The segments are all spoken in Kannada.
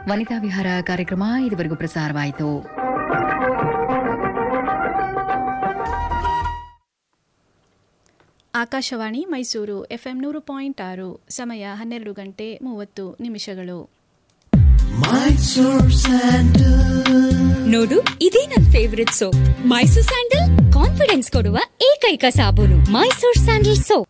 ವನಿತಾ ವಿಹಾರ ಕಾರ್ಯಕ್ರಮ ಇದುವರೆಗೂ ಪ್ರಸಾರವಾಯಿತು ಆಕಾಶವಾಣಿ ಮೈಸೂರು ಎಫ್ಎಂ ನೂರು ಪಾಯಿಂಟ್ ಆರು ಸಮಯ ಹನ್ನೆರಡು ಗಂಟೆ ಮೂವತ್ತು ನಿಮಿಷಗಳು ನೋಡು ಇದೇ ನನ್ favourite soap Mysore sandal confidence ಕೊಡುವ ಏಕೈಕ ಸಾಬೂನು ಮೈಸೂರ್ ಸ್ಯಾಂಡಲ್ ಸೋಪ್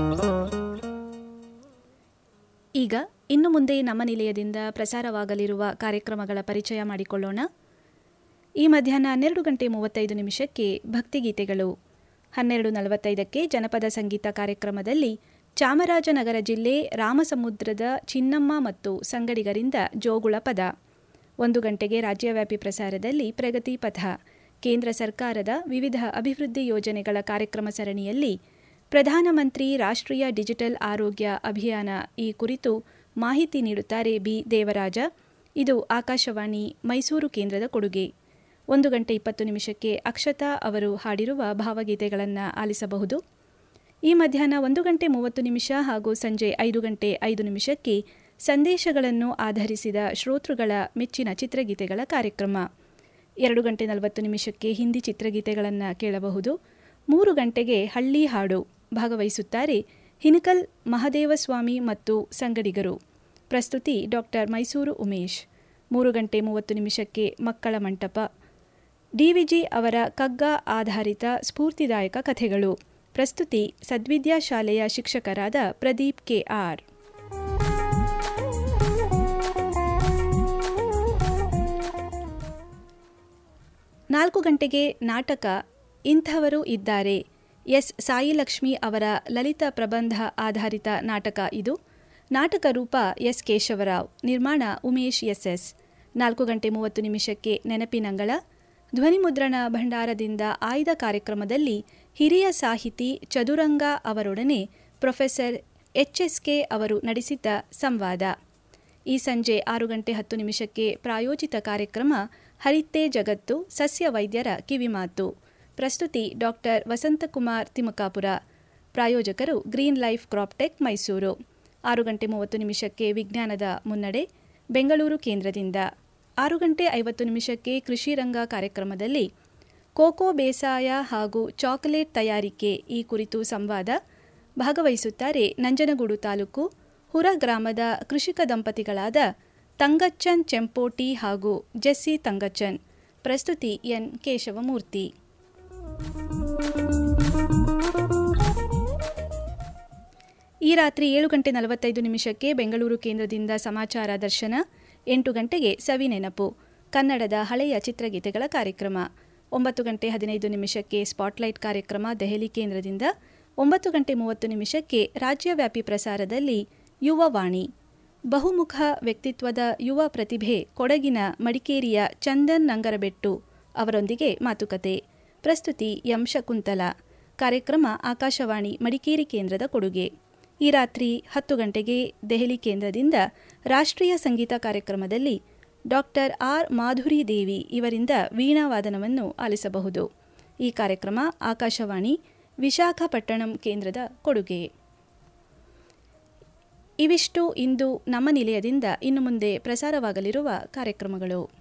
ಈಗ ಇನ್ನು ಮುಂದೆ ನಮ್ಮ ನಿಲಯದಿಂದ ಪ್ರಸಾರವಾಗಲಿರುವ ಕಾರ್ಯಕ್ರಮಗಳ ಪರಿಚಯ ಮಾಡಿಕೊಳ್ಳೋಣ ಈ ಮಧ್ಯಾಹ್ನ ಹನ್ನೆರಡು ಗಂಟೆ ಮೂವತ್ತೈದು ನಿಮಿಷಕ್ಕೆ ಭಕ್ತಿಗೀತೆಗಳು ಹನ್ನೆರಡು ನಲವತ್ತೈದಕ್ಕೆ ಜನಪದ ಸಂಗೀತ ಕಾರ್ಯಕ್ರಮದಲ್ಲಿ ಚಾಮರಾಜನಗರ ಜಿಲ್ಲೆ ರಾಮಸಮುದ್ರದ ಚಿನ್ನಮ್ಮ ಮತ್ತು ಸಂಗಡಿಗರಿಂದ ಜೋಗುಳ ಪದ ಒಂದು ಗಂಟೆಗೆ ರಾಜ್ಯವ್ಯಾಪಿ ಪ್ರಸಾರದಲ್ಲಿ ಪ್ರಗತಿ ಪಥ ಕೇಂದ್ರ ಸರ್ಕಾರದ ವಿವಿಧ ಅಭಿವೃದ್ಧಿ ಯೋಜನೆಗಳ ಕಾರ್ಯಕ್ರಮ ಸರಣಿಯಲ್ಲಿ ಪ್ರಧಾನಮಂತ್ರಿ ರಾಷ್ಟ್ರೀಯ ಡಿಜಿಟಲ್ ಆರೋಗ್ಯ ಅಭಿಯಾನ ಈ ಕುರಿತು ಮಾಹಿತಿ ನೀಡುತ್ತಾರೆ ಬಿ ದೇವರಾಜ ಇದು ಆಕಾಶವಾಣಿ ಮೈಸೂರು ಕೇಂದ್ರದ ಕೊಡುಗೆ ಒಂದು ಗಂಟೆ ಇಪ್ಪತ್ತು ನಿಮಿಷಕ್ಕೆ ಅಕ್ಷತಾ ಅವರು ಹಾಡಿರುವ ಭಾವಗೀತೆಗಳನ್ನು ಆಲಿಸಬಹುದು ಈ ಮಧ್ಯಾಹ್ನ ಒಂದು ಗಂಟೆ ಮೂವತ್ತು ನಿಮಿಷ ಹಾಗೂ ಸಂಜೆ ಐದು ಗಂಟೆ ಐದು ನಿಮಿಷಕ್ಕೆ ಸಂದೇಶಗಳನ್ನು ಆಧರಿಸಿದ ಶ್ರೋತೃಗಳ ಮೆಚ್ಚಿನ ಚಿತ್ರಗೀತೆಗಳ ಕಾರ್ಯಕ್ರಮ ಎರಡು ಗಂಟೆ ನಲವತ್ತು ನಿಮಿಷಕ್ಕೆ ಹಿಂದಿ ಚಿತ್ರಗೀತೆಗಳನ್ನು ಕೇಳಬಹುದು ಮೂರು ಗಂಟೆಗೆ ಹಳ್ಳಿ ಹಾಡು ಭಾಗವಹಿಸುತ್ತಾರೆ ಹಿನಕಲ್ ಮಹದೇವಸ್ವಾಮಿ ಮತ್ತು ಸಂಗಡಿಗರು ಪ್ರಸ್ತುತಿ ಡಾಕ್ಟರ್ ಮೈಸೂರು ಉಮೇಶ್ ಮೂರು ಗಂಟೆ ಮೂವತ್ತು ನಿಮಿಷಕ್ಕೆ ಮಕ್ಕಳ ಮಂಟಪ ಡಿವಿಜಿ ಅವರ ಕಗ್ಗ ಆಧಾರಿತ ಸ್ಫೂರ್ತಿದಾಯಕ ಕಥೆಗಳು ಪ್ರಸ್ತುತಿ ಸದ್ವಿದ್ಯಾ ಶಾಲೆಯ ಶಿಕ್ಷಕರಾದ ಪ್ರದೀಪ್ ಕೆಆರ್ ನಾಲ್ಕು ಗಂಟೆಗೆ ನಾಟಕ ಇಂಥವರು ಇದ್ದಾರೆ ಎಸ್ ಸಾಯಿಲಕ್ಷ್ಮಿ ಅವರ ಲಲಿತ ಪ್ರಬಂಧ ಆಧಾರಿತ ನಾಟಕ ಇದು ನಾಟಕ ರೂಪ ಎಸ್ ಕೇಶವರಾವ್ ನಿರ್ಮಾಣ ಉಮೇಶ್ ಎಸ್ಎಸ್ ನಾಲ್ಕು ಗಂಟೆ ಮೂವತ್ತು ನಿಮಿಷಕ್ಕೆ ನೆನಪಿನಂಗಳ ಧ್ವನಿಮುದ್ರಣ ಭಂಡಾರದಿಂದ ಆಯ್ದ ಕಾರ್ಯಕ್ರಮದಲ್ಲಿ ಹಿರಿಯ ಸಾಹಿತಿ ಚದುರಂಗ ಅವರೊಡನೆ ಪ್ರೊಫೆಸರ್ ಎಚ್ಎಸ್ಕೆ ಅವರು ನಡೆಸಿದ್ದ ಸಂವಾದ ಈ ಸಂಜೆ ಆರು ಗಂಟೆ ಹತ್ತು ನಿಮಿಷಕ್ಕೆ ಪ್ರಾಯೋಜಿತ ಕಾರ್ಯಕ್ರಮ ಹರಿತ್ತೇ ಜಗತ್ತು ಸಸ್ಯ ವೈದ್ಯರ ಕಿವಿಮಾತು ಪ್ರಸ್ತುತಿ ಡಾಕ್ಟರ್ ವಸಂತಕುಮಾರ್ ತಿಮಕಾಪುರ ಪ್ರಾಯೋಜಕರು ಗ್ರೀನ್ ಲೈಫ್ ಕ್ರಾಪ್ಟೆಕ್ ಮೈಸೂರು ಆರು ಗಂಟೆ ಮೂವತ್ತು ನಿಮಿಷಕ್ಕೆ ವಿಜ್ಞಾನದ ಮುನ್ನಡೆ ಬೆಂಗಳೂರು ಕೇಂದ್ರದಿಂದ ಆರು ಗಂಟೆ ಐವತ್ತು ನಿಮಿಷಕ್ಕೆ ಕೃಷಿ ರಂಗ ಕಾರ್ಯಕ್ರಮದಲ್ಲಿ ಕೋಕೋ ಬೇಸಾಯ ಹಾಗೂ ಚಾಕೊಲೇಟ್ ತಯಾರಿಕೆ ಈ ಕುರಿತು ಸಂವಾದ ಭಾಗವಹಿಸುತ್ತಾರೆ ನಂಜನಗೂಡು ತಾಲೂಕು ಹುರ ಗ್ರಾಮದ ಕೃಷಿಕ ದಂಪತಿಗಳಾದ ತಂಗಚ್ಚನ್ ಚೆಂಪೋಟಿ ಹಾಗೂ ಜೆಸ್ಸಿ ತಂಗಚ್ಚನ್ ಪ್ರಸ್ತುತಿ ಎನ್ ಕೇಶವಮೂರ್ತಿ ಈ ರಾತ್ರಿ ಏಳು ಗಂಟೆ ನಲವತ್ತೈದು ನಿಮಿಷಕ್ಕೆ ಬೆಂಗಳೂರು ಕೇಂದ್ರದಿಂದ ಸಮಾಚಾರ ದರ್ಶನ ಎಂಟು ಗಂಟೆಗೆ ಸವಿ ನೆನಪು ಕನ್ನಡದ ಹಳೆಯ ಚಿತ್ರಗೀತೆಗಳ ಕಾರ್ಯಕ್ರಮ ಒಂಬತ್ತು ಗಂಟೆ ಹದಿನೈದು ನಿಮಿಷಕ್ಕೆ ಸ್ಪಾಟ್ಲೈಟ್ ಕಾರ್ಯಕ್ರಮ ದೆಹಲಿ ಕೇಂದ್ರದಿಂದ ಒಂಬತ್ತು ಗಂಟೆ ಮೂವತ್ತು ನಿಮಿಷಕ್ಕೆ ರಾಜ್ಯವ್ಯಾಪಿ ಪ್ರಸಾರದಲ್ಲಿ ಯುವವಾಣಿ ಬಹುಮುಖ ವ್ಯಕ್ತಿತ್ವದ ಯುವ ಪ್ರತಿಭೆ ಕೊಡಗಿನ ಮಡಿಕೇರಿಯ ಚಂದನ್ ನಂಗರಬೆಟ್ಟು ಅವರೊಂದಿಗೆ ಮಾತುಕತೆ ಪ್ರಸ್ತುತಿ ಎಂ ಶಕುಂತಲ ಕಾರ್ಯಕ್ರಮ ಆಕಾಶವಾಣಿ ಮಡಿಕೇರಿ ಕೇಂದ್ರದ ಕೊಡುಗೆ ಈ ರಾತ್ರಿ ಹತ್ತು ಗಂಟೆಗೆ ದೆಹಲಿ ಕೇಂದ್ರದಿಂದ ರಾಷ್ಟ್ರೀಯ ಸಂಗೀತ ಕಾರ್ಯಕ್ರಮದಲ್ಲಿ ಡಾಕ್ಟರ್ ಆರ್ ಮಾಧುರಿ ದೇವಿ ಇವರಿಂದ ವೀಣಾವಾದನವನ್ನು ಆಲಿಸಬಹುದು ಈ ಕಾರ್ಯಕ್ರಮ ಆಕಾಶವಾಣಿ ವಿಶಾಖಪಟ್ಟಣಂ ಕೇಂದ್ರದ ಕೊಡುಗೆ ಇವಿಷ್ಟು ಇಂದು ನಮ್ಮ ನಿಲಯದಿಂದ ಇನ್ನು ಮುಂದೆ ಪ್ರಸಾರವಾಗಲಿರುವ ಕಾರ್ಯಕ್ರಮಗಳು